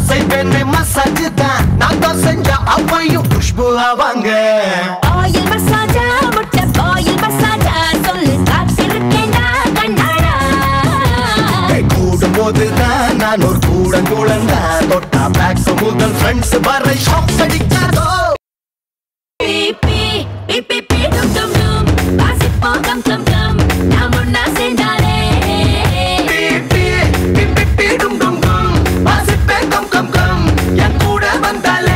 செய்வேன்னு மசாஜ் தான் நான் தான் செஞ்ச அவ்வையும் குஷ்பு ஆவாங்க ஆயில் மசாஜா முட்டை ஆயில் மசாஜா சொல்லு காத்திருக்கேன்டா கண்ணாடா கூடும் போதுதான் நான் ஒரு கூடம் குழந்தா தொட்டா பேக் முதல் ஃப்ரெண்ட்ஸ் வரை ஷாக் அடிக்காதோ பிபி பிபி டும் டும் டும் வாசிப்போ கம் கம் கம் நாம் ஒன்னா சேர்ந்தாலே பீ, பீ, பீ, பீ, பீ, டும், டும், டும். வாசிப்பே கம் கம் கம் என் கூட வந்தாலே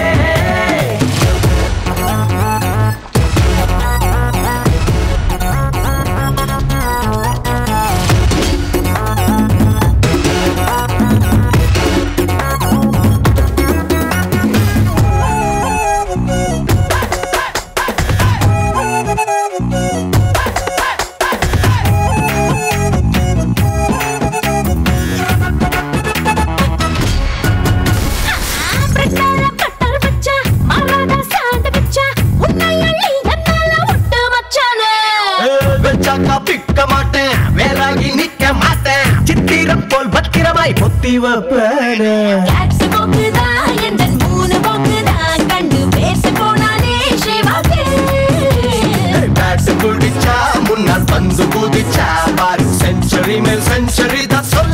பிரச்சார பட்டர் வச்சா மாறாத சாந்த வச்சா உன்னை அள்ளி என்னால விட்டு மச்சானே வச்சாக்கா பிக்க மாட்டேன் வேறாகி நிக்க மாட்டேன் சித்திரம் போல் பத்திரமாய் பொத்தி வைப்பேனே கேட்ஸ் போக்குதா எந்த மூணு போக்குதா கண்டு பேச போனாலே ஸ்ரீவாக்கு பேட் குடிச்சா முன்னால் பந்து குதிச்சா பாரு செஞ்சுரி மேல் செஞ்சுரி தான் சொல்ல